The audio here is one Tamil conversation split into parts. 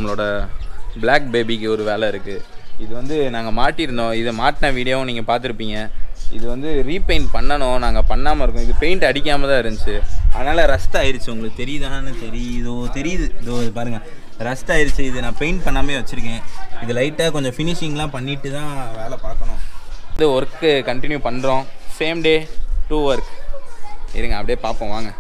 நம்மளோட Black பேபிக்கு ஒரு வேலை இருக்குது இது வந்து நாங்கள் மாட்டியிருந்தோம் இதை மாட்டின வீடியோவும் நீங்கள் பார்த்துருப்பீங்க இது வந்து ரீபெயிண்ட் பண்ணணும் நாங்கள் பண்ணாமல் இருக்கோம் இது பெயிண்ட் அடிக்காமல் தான் இருந்துச்சு அதனால் ரஸ்ட் ஆயிருச்சு உங்களுக்கு தெரியுதான்னு தெரியுதோ தெரியுது இதோ இது பாருங்கள் ரஸ்ட் ஆயிருச்சு இது நான் பெயிண்ட் பண்ணாமே வச்சுருக்கேன் இது லைட்டாக கொஞ்சம் ஃபினிஷிங்லாம் பண்ணிட்டு தான் வேலை பார்க்கணும் இது ஒர்க்கு கண்டினியூ பண்ணுறோம் சேம் டே டூ ஒர்க் இருங்க அப்படியே பார்ப்போம் வாங்க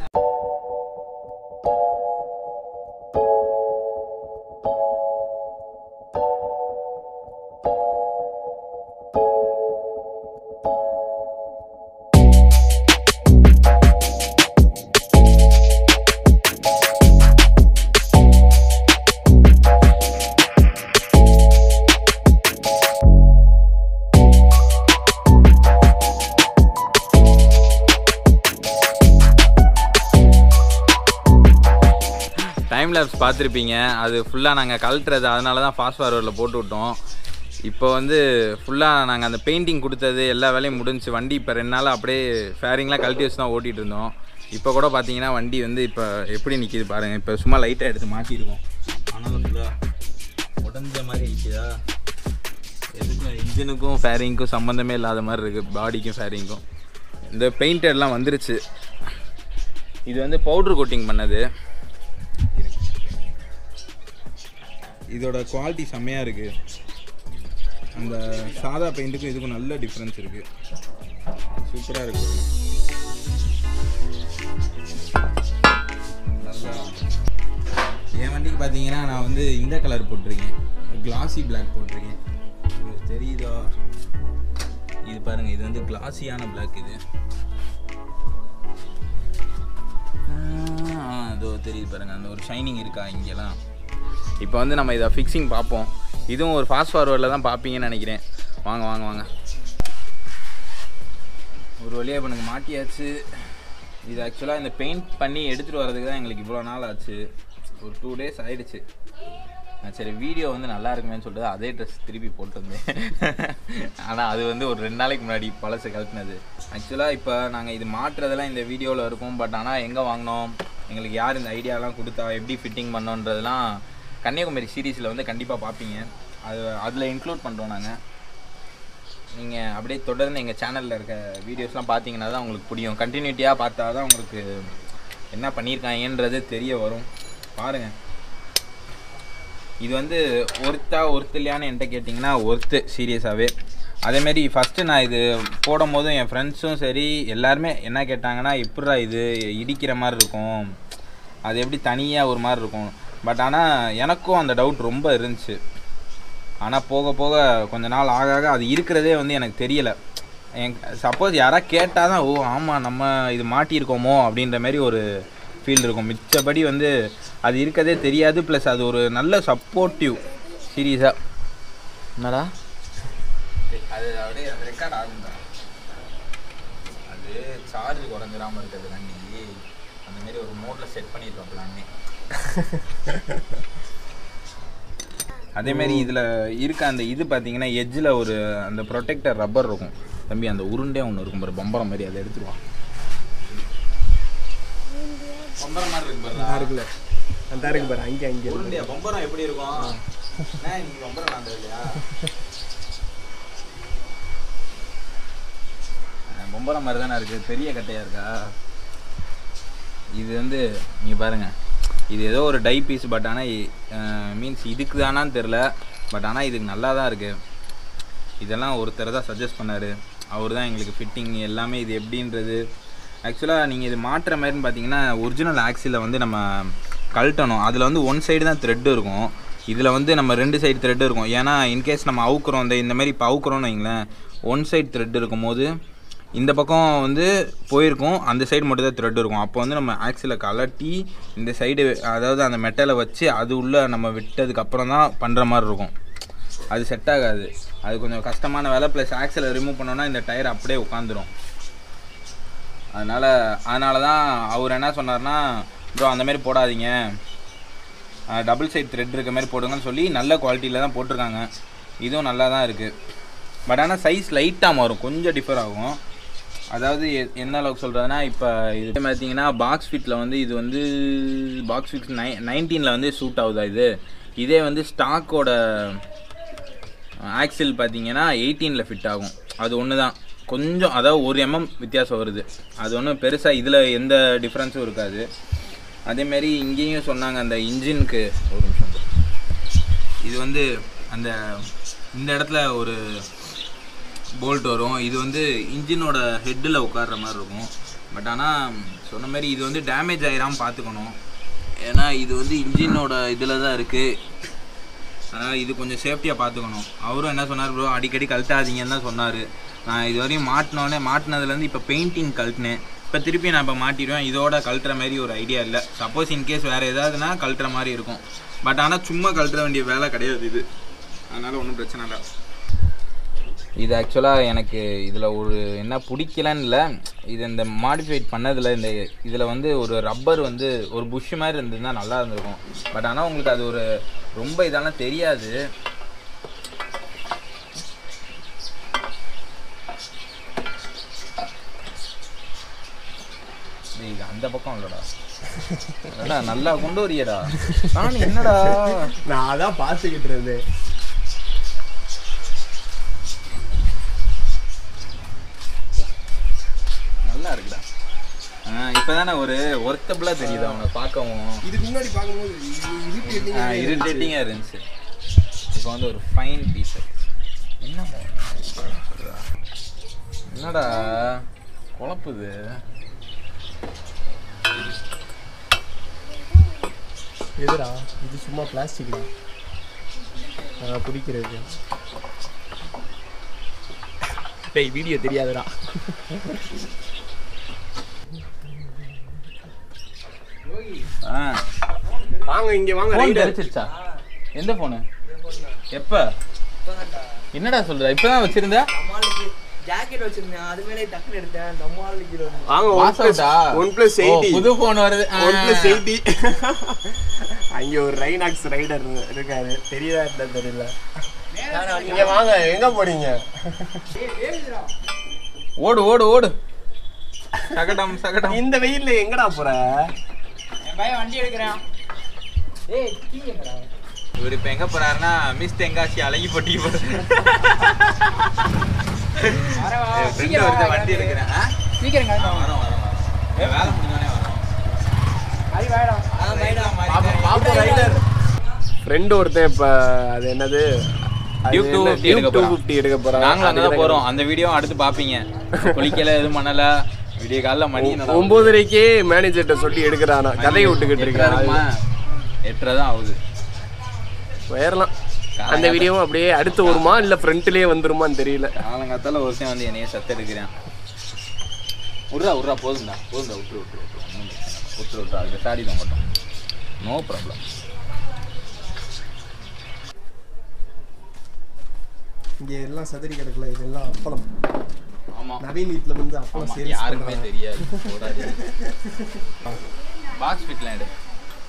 டைம் லேப்ஸ் பார்த்துருப்பீங்க அது ஃபுல்லாக நாங்கள் கழட்டுறது அதனால தான் ஃபாஸ்ட் ஃபார்வர்டில் போட்டு விட்டோம் இப்போ வந்து ஃபுல்லாக நாங்கள் அந்த பெயிண்டிங் கொடுத்தது எல்லா வேலையும் முடிஞ்சுச்சு வண்டி இப்போ ரெண்டு நாள் அப்படியே ஃபேரிங்லாம் கழட்டி வச்சு தான் ஓட்டிகிட்டு இருந்தோம் இப்போ கூட பார்த்தீங்கன்னா வண்டி வந்து இப்போ எப்படி நிற்கிது பாருங்கள் இப்போ சும்மா லைட்டாக எடுத்து மாட்டியிருக்கோம் ஆனாலும் ஃபுல்லாக உடஞ்ச மாதிரி நிற்கிதா எதுக்கும் இன்ஜினுக்கும் ஃபேரிங்க்கும் சம்மந்தமே இல்லாத மாதிரி இருக்குது பாடிக்கும் ஃபேரிங்க்கும் இந்த பெயிண்டர்லாம் வந்துருச்சு இது வந்து பவுட்ரு கோட்டிங் பண்ணது இதோட குவாலிட்டி செம்மையாக இருக்குது அந்த சாதா பெயிண்ட்டுக்கும் இதுக்கும் நல்ல டிஃப்ரென்ஸ் இருக்குது சூப்பராக இருக்குது நல்லா என் வண்டிக்கு பார்த்தீங்கன்னா நான் வந்து இந்த கலர் போட்டிருக்கேன் கிளாசி Black போட்டிருக்கேன் உங்களுக்கு தெரியுதா இது பாருங்கள் இது வந்து கிளாசியான Black இது ஆ, அதோ தெரியுது பாருங்க அந்த ஒரு ஷைனிங் இருக்கா இங்கெல்லாம் இப்போ வந்து நம்ம இதை ஃபிக்ஸிங் பார்ப்போம் இதுவும் ஒரு ஃபாஸ்ட் ஃபார்வர்டில் தான் பார்ப்பீங்கன்னு நினைக்கிறேன் வாங்க வாங்க வாங்க ஒரு வழியாக இப்போ எனக்கு மாட்டியாச்சு இது ஆக்சுவலாக இந்த பெயிண்ட் பண்ணி எடுத்துகிட்டு வரதுக்கு தான் எங்களுக்கு இவ்வளோ நாள் ஆச்சு ஒரு டூ டேஸ் ஆயிடுச்சு நான் சரி வீடியோ வந்து நல்லா இருக்குமேன்னு சொல்லிட்டு அதே ட்ரெஸ் திருப்பி போட்டு வந்தேன் ஆனால் அது வந்து ஒரு ரெண்டு நாளைக்கு முன்னாடி பழசு கழட்டினது ஆக்சுவலாக இப்போ நாங்கள் இது மாட்டுறதெல்லாம் இந்த வீடியோவில் இருக்கும் பட் ஆனால் எங்கே வாங்கினோம் எங்களுக்கு யார் இந்த ஐடியாலாம் கொடுத்தா எப்படி ஃபிட்டிங் பண்ணோன்றதெல்லாம் கன்னியாகுமரி சீரீஸில் வந்து கண்டிப்பாக பார்ப்பீங்க அது அதில் இன்க்ளூட் பண்ணுறோம் நாங்கள் நீங்கள் அப்படியே தொடர்ந்து எங்கள் சேனலில் இருக்க வீடியோஸ்லாம் பார்த்தீங்கன்னா தான் உங்களுக்கு புரியும் கண்டினியூட்டியாக பார்த்தா தான் உங்களுக்கு என்ன பண்ணியிருக்காங்கன்றது தெரிய வரும் பாருங்கள் இது வந்து ஒர்த்தா ஒர்த்தில்லையான்னு என்கிட்ட கேட்டிங்கன்னா ஒர்த்து சீரியஸாகவே அதேமாரி ஃபஸ்ட்டு நான் இது போடும் போதும் என் ஃப்ரெண்ட்ஸும் சரி எல்லாருமே என்ன கேட்டாங்கன்னா எப்படிடா இது இடிக்கிற மாதிரி இருக்கும் அது எப்படி தனியாக ஒரு மாதிரி இருக்கும் பட் ஆனால் எனக்கும் அந்த டவுட் ரொம்ப இருந்துச்சு ஆனால் போக போக கொஞ்ச நாள் ஆக ஆக அது இருக்கிறதே வந்து எனக்கு தெரியலை என் சப்போஸ் யாராவது கேட்டால் தான் ஓ ஆமாம் நம்ம இது மாட்டியிருக்கோமோ அப்படின்ற மாதிரி ஒரு ஃபீல் இருக்கும் மிச்சபடி வந்து அது இருக்கதே தெரியாது ப்ளஸ் அது ஒரு நல்ல சப்போர்ட்டிவ் சீரியஸாக என்னடா அது அப்படியே ரெக்கார்ட் ஆகும் அது சார்ஜ் குறைஞ்சிராமல் இருக்கிறது வண்டி அந்த மாதிரி ஒரு மோடில் செட் பண்ணியிருக்கோம் பிளானே அதே மாதிரி இதில் இருக்க அந்த இது பார்த்தீங்கன்னா எட்ஜில் ஒரு அந்த ப்ரொடெக்டர் ரப்பர் இருக்கும் தம்பி அந்த உருண்டே ஒன்று இருக்கும் பாரு பம்பரம் மாதிரி அதை எடுத்துருவான் பம்பரம் மாதிரி இருக்கு பாரு நல்லா இருக்குல்ல நல்லா இருக்கு பாரு அங்கே அங்கே உருண்டையா பம்பரம் எப்படி இருக்கும் அண்ணா, இன்னைக்கு பம்பரம் நான் இல்லையா அஹ் பம்பரம் மாதிரி தானே இருக்குது பெரிய கட்டையாக இருக்கா இது வந்து நீங்கள் பாருங்கள் இது ஏதோ ஒரு டை பீஸ் பட் ஆனால் மீன்ஸ் இதுக்கு தானான்னு தெரில பட் ஆனால் இதுக்கு நல்லா தான் இருக்குது இதெல்லாம் ஒருத்தர் தான் சஜஸ்ட் பண்ணார் அவர் தான் எங்களுக்கு ஃபிட்டிங் எல்லாமே இது எப்படின்றது ஆக்சுவலாக நீங்கள் இது மாட்டுற மாதிரின்னு பார்த்தீங்கன்னா ஒரிஜினல் ஆக்சில் வந்து நம்ம கழட்டணும் அதில் வந்து ஒன் சைடு தான் த்ரெட் இருக்கும் இதில் வந்து நம்ம ரெண்டு சைடு த்ரெட் இருக்கும் ஏன்னா இன்கேஸ் நம்ம அவுக்குறோம் இந்த இந்த மாதிரி இப்போ அவுக்குறோம்னு வைங்களேன் ஒன் சைடு த்ரெட் இருக்கும்போது இந்த பக்கம் வந்து போயிருக்கும் அந்த சைடு மட்டும் தான் த்ரெட் இருக்கும் அப்போ வந்து நம்ம ஆக்சிலை கலட்டி இந்த சைடு அதாவது அந்த மெட்டலை வச்சு அது உள்ளே நம்ம விட்டதுக்கு அப்புறம் தான் பண்ணுற மாதிரி இருக்கும் அது செட் ஆகாது அது கொஞ்சம் கஷ்டமான வேலை ப்ளஸ் ஆக்சிலை ரிமூவ் பண்ணோன்னா இந்த டயர் அப்படியே உட்காந்துரும் அதனால் அதனால தான் அவர் என்ன சொன்னார்னா ப்ரோ அந்த மாதிரி போடாதீங்க டபுள் சைட் த்ரெட் இருக்க மாதிரி போடுங்கன்னு சொல்லி நல்ல குவாலிட்டியில் தான் போட்டிருக்காங்க இதுவும் நல்லா தான் இருக்குது பட் ஆனால் சைஸ் லைட்டாக மாறும் கொஞ்சம் டிஃபர் ஆகும் அதாவது எ- என்ன அளவுக்கு சொல்கிறதுனா இப்போ இது பார்த்தீங்கன்னா பாக்ஸ் ஃபிட்டில் வந்து இது வந்து பாக்ஸ் ஃபிட் நை நைன்டீனில் வந்து சூட் ஆகுதா இது இதே வந்து ஸ்டாக்கோட ஆக்சில் பார்த்தீங்கன்னா எயிட்டீனில் ஃபிட் ஆகும் அது ஒன்று தான் கொஞ்சம் அதாவது ஒரு எம்எம் வித்தியாசம் வருது அது ஒன்றும் பெருசாக இதில் எந்த டிஃப்ரென்ஸும் இருக்காது அதேமாரி இங்கேயும் சொன்னாங்க அந்த இன்ஜினுக்கு ஒரு நிமிஷம் இது வந்து அந்த இந்த இடத்துல ஒரு போல்ட் வரும் இது வந்து இன்ஜினோட ஹெட்டில் உட்கார்ற மாதிரி இருக்கும் பட் ஆனால் சொன்ன மாதிரி இது வந்து டேமேஜ் ஆயிராமல் பார்த்துக்கணும் ஏன்னா இது வந்து இன்ஜினோட இதில் தான் இருக்குது அதனால் இது கொஞ்சம் சேஃப்டியாக பார்த்துக்கணும் அவரும் என்ன சொன்னார் ப்ரோ அடிக்கடி கழட்டாதீங்கன்னு தான் சொன்னார் நான் இது வரையும் மாட்டினோடனே மாட்டினதுலேருந்து இப்போ பெயிண்டிங் கழட்டினேன் இப்போ திருப்பி நான் இப்போ மாட்டிடுவேன் இதோட கழட்டுற மாதிரி ஒரு ஐடியா இல்லை சப்போஸ் இன்கேஸ் வேறு ஏதாவதுனா கழட்டுற மாதிரி இருக்கும் பட் ஆனால் சும்மா கழட்டுற வேண்டிய வேலை கிடையாது இது அதனால் ஒன்றும் பிரச்சனை இல்லை இது ஆக்சுவலாக எனக்கு இதில் ஒரு என்ன பிடிக்கலன்னு இல்லை இது இந்த மாடிஃபைட் பண்ணதில் இந்த இதில் வந்து ஒரு ரப்பர் வந்து ஒரு புஷ் மாதிரி இருந்ததுன்னா நல்லா இருந்திருக்கும் பட் ஆனால் உங்களுக்கு அது ஒரு ரொம்ப இதெல்லாம் தெரியாது டேய், இது அந்த பக்கம் இல்லடா என்னடா நல்லா கொண்டு வரியடா நான் என்னடா நான் அதான் பார்த்துக்கிட்டு இருந்தேன் நல்லா இருக்குடா ஆ இப்போதானே ஒரு ஒர்த்தபிளாக தெரியுது அவனை பார்க்கவும் இதுக்கு முன்னாடி பார்க்கும்போது irritating-ஆ இருந்துச்சு. இரிட்டேட்டிங்காக இருந்துச்சு இப்போ வந்து ஒரு ஃபைன் பீஸ் என்ன சொல்றா? என்னடா குழப்புது எதுடா இது சும்மா பிளாஸ்டிக் தான் நான் பிடிக்கிறது டேய் வீடியோ தெரியாதுடா ஆ வாங்க இங்க வாங்க ஃபோன் ரைடர் கிடைச்சிருச்சா எந்த ஃபோனு எப்போ என்னடா சொல்ற இப்பதான் வச்சிருந்த அம்மாளுக்கு ஜாக்கெட் வச்சிருந்தேன் அது மேலே டக்குன்னு எடுத்தேன் இந்த அம்மாளுக்கு இது வந்து வாங்க ஒன் பாஸ் பிளஸ் அவுட்டா ஒன் பிளஸ் ஓ, எயிட்டி புது ஃபோன் வருது ஆ. ஒன் பிளஸ் எயிட்டி அங்க ஒரு ரைனாக்ஸ் ரைடர் இருக்காரு தெரியுதா என்ன தெரியல நீங்க வாங்க எங்க போறீங்க ஓடு ஓடு ஓடு சகடம் சகடம் இந்த வெயில்ல எங்கடா போற என் பையன் வண்டி எடுக்கிறேன் ஏய் கீ எங்கடா இவர் இப்போ எங்க போறாருன்னா மிஸ் தெங்காசி அழகி போட்டி வரவா ஃப்ரெண்டு ஒருத்தன் வண்டி எடுக்கிறேன் ஆ? சீக்கிரம் ஆ, கிளம்பி வரோம் வரோம் வரோம் ஏய், வேலை முடிஞ்சோடனே வரோம் அது வேடா அதான் பைடா பாப்போம் ரைடர் ஃப்ரெண்ட் ஒருத்தன் இப்ப அது என்னது Duke 250 எடுக்க டூ போறான். ஃபிஃப்டி எடுக்க போறான் நாங்களும் அங்கே தான் போகிறோம் அந்த வீடியோ அடுத்து பார்ப்பீங்க குளிக்கல எதுவும் பண்ணல விடிய காலைல மணி என்னடா ஒன்பதரைக்கே மேனேஜர்கிட்ட சொல்லி எடுக்கிறானா கதையை விட்டுக்கிட்டு எட்டரை இருக்குமா? இருக்கான் எட்டரை தான் ஆகுது போயிடலாம் அந்த வீடியோவும் அப்படியே அடுத்து வருமா இல்ல ஃப்ரண்ட்லயே வந்துருமான்னு தெரியல காலங்காத்தால ஒருத்தன் வந்து என்னைய சத்த எடுக்கிறேன் விட்றா விட்றா போதும்டா போதும்டா விட்டுரு விட்டுரு விட்டுரு ஒன்றும் பிரச்சனை இல்லை விட்டுரு விட்டுரு அதுக்கு சாடி தான் மாட்டோம் நோ ப்ராப்ளம் இங்க எல்லாம் சதுரி கிடக்கல இதெல்லாம் அப்பளம் ஆமாம் நவீன் வீட்ல வந்து அப்பளம் ஆமா, சேல்ஸ் யாருக்குமே பண்றாங்க தெரியாது போடாதீங்க. பாக்ஸ் ஃபிட்லாம் எடு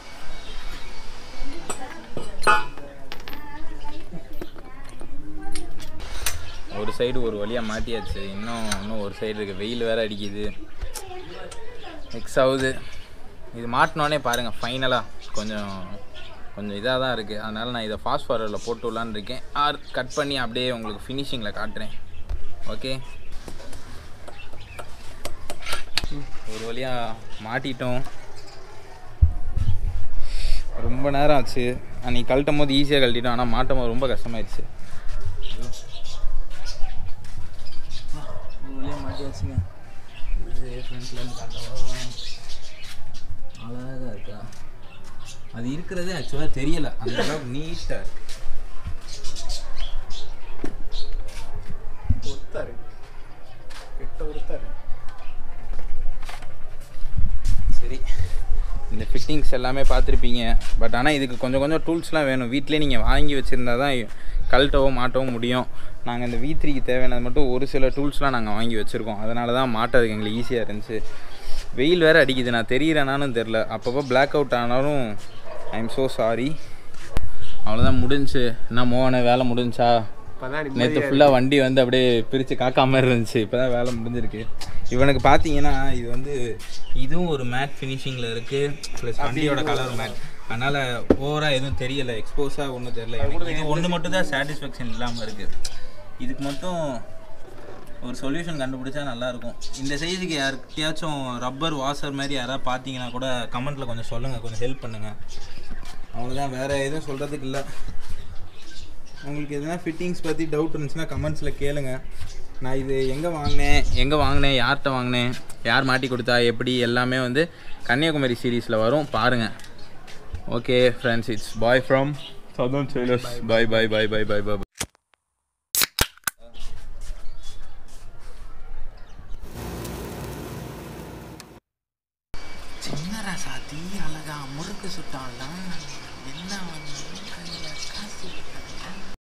ஒரு சைடு ஒரு வழியாக மாட்டியாச்சு இன்னும் இன்னும் ஒரு சைடு இருக்குது வெயில் வேற அடிக்குது மிக்ஸ் ஆகுது இது மாட்டினோடனே பாருங்கள் ஃபைனலாக கொஞ்சம் கொஞ்சம் இதாக தான் இருக்குது அதனால் நான் இதை ஃபாஸ்ட் ஃபார்வர்டில் போட்டு விடலான்னு இருக்கேன் ஆர் கட் பண்ணி அப்படியே உங்களுக்கு ஃபினிஷிங்கில் காட்டுறேன் ஓகே ஒரு வழியாக மாட்டிட்டோம் ரொம்ப நேரம் ஆச்சு அன்னைக்கு கழட்டும் போது ஈஸியாக கழட்டிட்டோம் ஆனால் மாட்டும் போது ரொம்ப கஷ்டமாயிடுச்சு ஒரு வழியாக மாட்டியாச்சுங்க இது ஃப்ரண்ட்ல இருந்து காட்டவா அழகாக இருக்கா அது இருக்கிறதே ஆக்சுவலாக தெரியல அந்த அளவுக்கு நீட்டாக இருக்கு ஒருத்தாரு கெட்ட ஒருத்தாரு சரி இந்த ஃபிட்டிங்ஸ் எல்லாமே பார்த்துருப்பீங்க பட் ஆனால் இதுக்கு கொஞ்சம் கொஞ்சம் டூல்ஸ்லாம் வேணும் வீட்டிலே நீங்கள் வாங்கி வச்சுருந்தா தான் கழட்டவோ மாட்டவும் முடியும் நாங்கள் இந்த வி த்ரீக்கு தேவையானது மட்டும் ஒரு சில டூல்ஸ்லாம் நாங்கள் வாங்கி வச்சுருக்கோம் அதனால தான் மாட்டுறதுக்கு எங்களுக்கு ஈஸியாக இருந்துச்சு வெயில் வேறு அடிக்குது நான் தெரியிறேனாலும் தெரில அப்பப்போ Black அவுட் ஆனாலும் ஐ எம் ஸோ சாரி அவ்வளோதான் முடிஞ்சுச்சு என்ன மோகன வேலை முடிஞ்சா இப்பதான் நேற்று நிம்மதியா ஃபுல்லாக வண்டி வந்து அப்படியே பிரித்து காக்கா மாதிரி இருந்துச்சு இப்போ தான் வேலை முடிஞ்சிருக்கு இவனுக்கு பார்த்தீங்கன்னா இது வந்து இதுவும் ஒரு மேட் ஃபினிஷிங்கில் இருக்குது ப்ளஸ் வண்டியோட கலர் மேட் அதனால் ஓவராக எதுவும் தெரியலை எக்ஸ்போஸாக ஒன்றும் தெரியல எனக்கு இது ஒன்று மட்டும் தான் சாட்டிஸ்ஃபேக்ஷன் இல்லாமல் இருக்குது இதுக்கு மட்டும் ஒரு சொல்யூஷன் கண்டுபிடிச்சா நல்லாயிருக்கும் இந்த சைஸுக்கு யாருக்கையாச்சும் ரப்பர் வாஷர் மாதிரி யாராவது பார்த்தீங்கன்னா கூட கமெண்ட்டில் கொஞ்சம் சொல்லுங்கள் கொஞ்சம் ஹெல்ப் பண்ணுங்கள் அவ்வளோதான் வேறு எதுவும் சொல்கிறதுக்கு இல்லை உங்களுக்கு எதனா ஃபிட்டிங்ஸ் பற்றி டவுட் இருந்துச்சுன்னா கமெண்ட்ஸில் கேளுங்க நான் இது எங்கே வாங்கினேன் எங்கே வாங்கினேன் யார்கிட்ட வாங்கினேன் யார் மாட்டி கொடுத்தா எப்படி எல்லாமே வந்து கன்னியாகுமரி சீரீஸில் வரும் பாருங்கள் okay friends it's boy from southern tailors bye bye bye bye bye bye சின்ன ராசாத்தி அழகா முறுக்கு சுட்டான்லாம் என்ன வந்து கையில் காசு